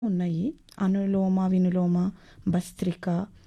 ఉన్నాయి అనులోమ వినులోమ భస్త్రిక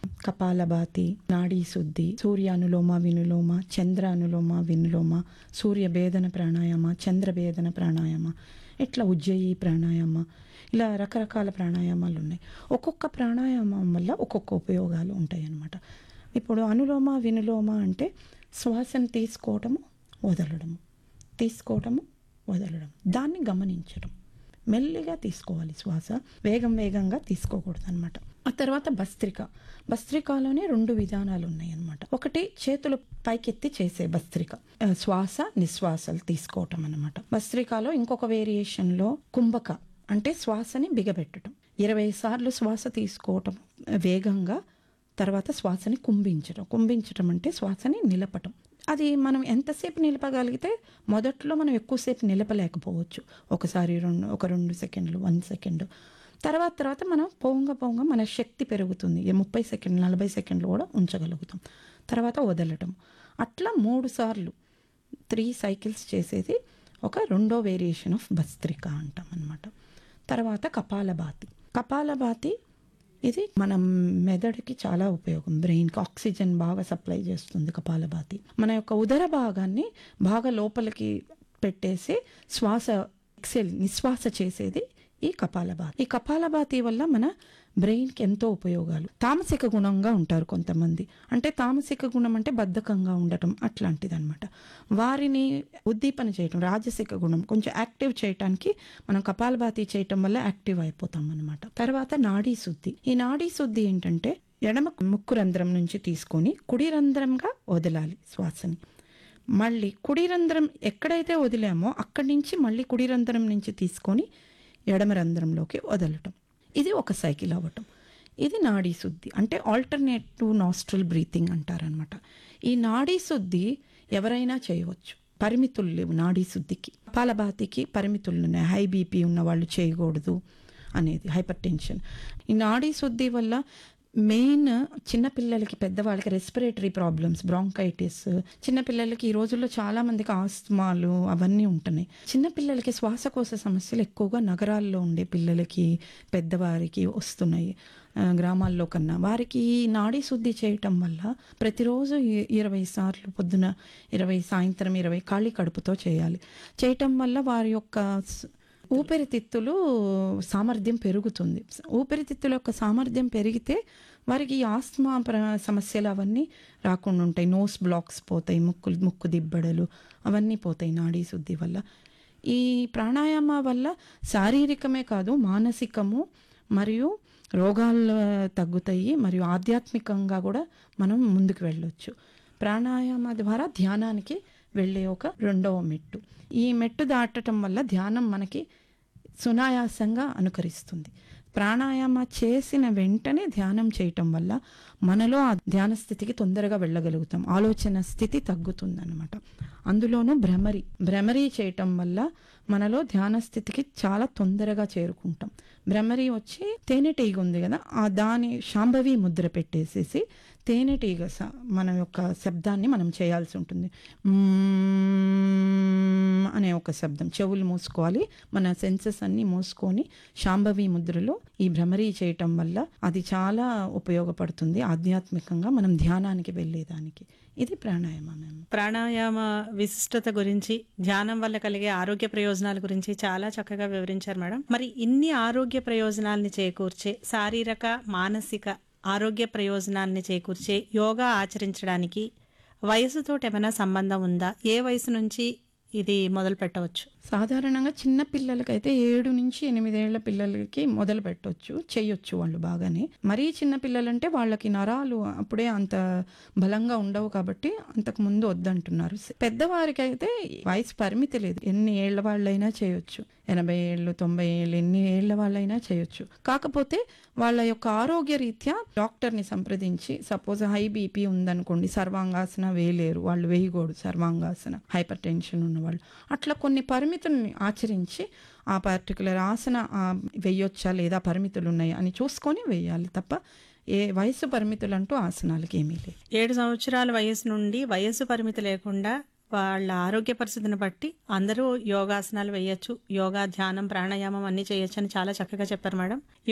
కపాలభాతి నాడీ శుద్ధి సూర్య అనులోమ వినులోమ చంద్ర అనులోమ వినులోమ సూర్య భేదన ప్రాణాయామ చంద్ర భేదన ప్రాణాయామ ఇట్లా ఉజ్జయి ప్రాణాయామ ఇలా రకరకాల ప్రాణాయామాలు ఉన్నాయి ఒక్కొక్క ప్రాణాయామం వల్ల ఒక్కొక్క ఉపయోగాలు ఉంటాయి అన్నమాట ఇప్పుడు అనులోమ వినులోమ అంటే శ్వాసను తీసుకోవటము వదలడము తీసుకోవటము వదలడం దాన్ని గమనించడం మెల్లిగా తీసుకోవాలి శ్వాస వేగం వేగంగా తీసుకోకూడదు అనమాట ఆ తర్వాత భస్త్రిక భస్త్రికలోనే రెండు విధానాలు ఉన్నాయి అనమాట ఒకటి చేతులు పైకెత్తి చేసే భస్త్రిక ఆ, శ్వాస నిశ్వాసలు తీసుకోవటం అనమాట భస్త్రికలో ఇంకొక వేరియేషన్లో కుంభక అంటే శ్వాసని బిగబెట్టడం ఇరవై సార్లు శ్వాస తీసుకోవటం వేగంగా తర్వాత శ్వాసని కుంభించడం కుంభించడం అంటే శ్వాసని నిలపటం అది మనం ఎంతసేపు నిలపగలిగితే మొదట్లో మనం ఎక్కువసేపు నిలపలేకపోవచ్చు ఒకసారి రెండు ఒక రెండు సెకండ్లు వన్ సెకండ్ తర్వాత తర్వాత మనం పోంగ పోంగ మన శక్తి పెరుగుతుంది ఈ ముప్పై సెకండ్లు నలభై సెకండ్లు కూడా ఉంచగలుగుతాం తర్వాత వదలటం అట్లా మూడు సార్లు త్రీ సైకిల్స్ చేసేది ఒక రెండో వేరియేషన్ ఆఫ్ భస్త్రిక అంటాం అనమాట తర్వాత కపాలభాతి కపాలభాతి ఇది మన మెదడుకి చాలా ఉపయోగం బ్రెయిన్కి ఆక్సిజన్ బాగా సప్లై చేస్తుంది కపాలభాతి మన యొక్క ఉదర భాగాన్ని బాగా లోపలికి పెట్టేసి శ్వాస ఎక్సెల్ నిశ్వాస చేసేది ఈ కపాలభాతి ఈ కపాలభాతి వల్ల మన బ్రెయిన్కి ఎంతో ఉపయోగాలు తామసిక గుణంగా ఉంటారు కొంతమంది అంటే తామసిక గుణం అంటే బద్ధకంగా ఉండటం అట్లాంటిది అనమాట వారిని ఉద్దీపన చేయటం రాజసిక గుణం కొంచెం యాక్టివ్ చేయటానికి మనం కపాలభాతి చేయటం వల్ల యాక్టివ్ అయిపోతాం అనమాట తర్వాత నాడీ శుద్ధి ఈ నాడీ శుద్ధి ఏంటంటే ఎడమ ముక్కు రంధ్రం నుంచి తీసుకొని కుడి రంధ్రంగా వదలాలి శ్వాసని మళ్ళీ కుడి రంధ్రం ఎక్కడైతే వదిలామో అక్కడి నుంచి మళ్ళీ కుడి రంధ్రం నుంచి తీసుకొని ఎడమ రంధ్రంలోకి వదలటం ఇది ఒక సైకిల్ అవ్వటం ఇది నాడీ శుద్ధి అంటే ఆల్టర్నేటివ్ నాస్ట్రల్ బ్రీతింగ్ అంటారనమాట ఈ నాడీ శుద్ధి ఎవరైనా చేయవచ్చు పరిమితులు లేవు నాడీ శుద్ధికి పాలబాతికి పరిమితులు ఉన్నాయి హై బీపీ ఉన్న వాళ్ళు చేయకూడదు అనేది హైపర్ టెన్షన్ ఈ నాడీ శుద్ధి వల్ల మెయిన్ చిన్నపిల్లలకి పెద్దవాళ్ళకి రెస్పిరేటరీ ప్రాబ్లమ్స్ బ్రాంకైటిస్ చిన్నపిల్లలకి ఈ రోజుల్లో చాలా మందికి ఆస్తమాలు అవన్నీ ఉంటున్నాయి చిన్నపిల్లలకి శ్వాసకోశ సమస్యలు ఎక్కువగా నగరాల్లో ఉండే పిల్లలకి పెద్దవారికి వస్తున్నాయి ఆ, గ్రామాల్లో కన్నా వారికి ఈ నాడీ శుద్ధి చేయటం వల్ల ప్రతిరోజు ఈ- ఇరవై సార్లు పొద్దున ఇరవై సాయంత్రం ఇరవై ఖాళీ కడుపుతో చేయాలి చేయటం వల్ల వారి యొక్క స్- ఊపిరితిత్తులు సామర్థ్యం పెరుగుతుంది ఊపిరితిత్తుల యొక్క సామర్థ్యం పెరిగితే వారికి ఈ ఆస్మా ప్ర సమస్యలు అవన్నీ రాకుండా ఉంటాయి నోస్ బ్లాక్స్ పోతాయి ముక్కు ముక్కు దిబ్బడలు అవన్నీ పోతాయి నాడీ శుద్ధి వల్ల ఈ ప్రాణాయామ వల్ల శారీరకమే కాదు మానసికము మరియు రోగాలు తగ్గుతాయి మరియు ఆధ్యాత్మికంగా కూడా మనం ముందుకు వెళ్ళొచ్చు ప్రాణాయామ ద్వారా ధ్యానానికి వెళ్ళే ఒక రెండవ మెట్టు ఈ మెట్టు దాటటం వల్ల ధ్యానం మనకి సునాయాసంగా అనుకరిస్తుంది ప్రాణాయామ చేసిన వెంటనే ధ్యానం చేయటం వల్ల మనలో ఆ ధ్యాన స్థితికి తొందరగా వెళ్ళగలుగుతాం ఆలోచన స్థితి తగ్గుతుందన్నమాట అందులోనూ భ్రమరి భ్రమరి చేయటం వల్ల మనలో ధ్యాన స్థితికి చాలా తొందరగా చేరుకుంటాం భ్రమరి వచ్చి తేనెటీగ ఉంది కదా ఆ దాని శాంభవి ముద్ర పెట్టేసేసి తేనెటీగ స- మన యొక్క శబ్దాన్ని మనం చేయాల్సి ఉంటుంది మ్మ్ అనే ఒక శబ్దం చెవులు మూసుకోవాలి మన సెన్సెస్ అన్ని మూసుకొని శాంభవి ముద్రలో ఈ భ్రమరీ చేయటం వల్ల అది చాలా ఉపయోగపడుతుంది ఆధ్యాత్మికంగా మనం ధ్యానానికి వెళ్ళేదానికి ఇది ప్రాణాయామం మేము ప్రాణాయామ విశిష్టత గురించి ధ్యానం వల్ల కలిగే ఆరోగ్య ప్రయోజనాల గురించి చాలా చక్కగా వివరించారు మేడం మరి ఇన్ని ఆరోగ్య ప్రయోజనాల్ని చేకూర్చే శారీరక మానసిక ఆరోగ్య ప్రయోజనాల్ని చేకూర్చే యోగా ఆచరించడానికి వయసుతో ఏమైనా సంబంధం ఉందా ఏ వయసు నుంచి ఇది మొదలు పెట్టవచ్చు సాధారణంగా చిన్న పిల్లలకైతే ఏడు నుంచి ఎనిమిదేళ్ల పిల్లలకి మొదలు పెట్టవచ్చు చేయొచ్చు వాళ్ళు బాగానే మరీ చిన్న పిల్లలంటే వాళ్ళకి నరాలు అప్పుడే అంత బలంగా ఉండవు కాబట్టి అంతకు ముందు వద్దంటున్నారు పెద్దవారికి అయితే వయసు పరిమితి లేదు ఎన్ని ఏళ్ల వాళ్ళైనా చేయొచ్చు ఎనభై ఏళ్ళు తొంభై ఏళ్ళు ఎన్ని ఏళ్ల వాళ్ళైనా చేయొచ్చు కాకపోతే వాళ్ళ యొక్క ఆరోగ్య రీత్యా డాక్టర్ని సంప్రదించి సపోజ్ హై బీపీ ఉందనుకోండి సర్వాంగాసన వేయలేరు వాళ్ళు వేయకూడదు సర్వాంగాసన హైపర్ టెన్షన్ ఉన్నవాళ్ళు అట్లా కొన్ని పరిమితుల్ని ఆచరించి ఆ పర్టికులర్ ఆసన ఆ, వేయొచ్చా లేదా పరిమితులు ఉన్నాయి అని చూసుకొని వేయాలి తప్ప ఏ వయసు పరిమితులు అంటూ ఆసనాలకి ఏమీ లేదు ఏడు సంవత్సరాల వయసు నుండి వయసు పరిమితి లేకుండా వాళ్ళ ఆరోగ్య పరిస్థితిని బట్టి అందరూ యోగాసనాలు వేయొచ్చు యోగా ధ్యానం ప్రాణాయామం అన్ని చేయొచ్చు అని చాలా చక్కగా చెప్పారు మేడం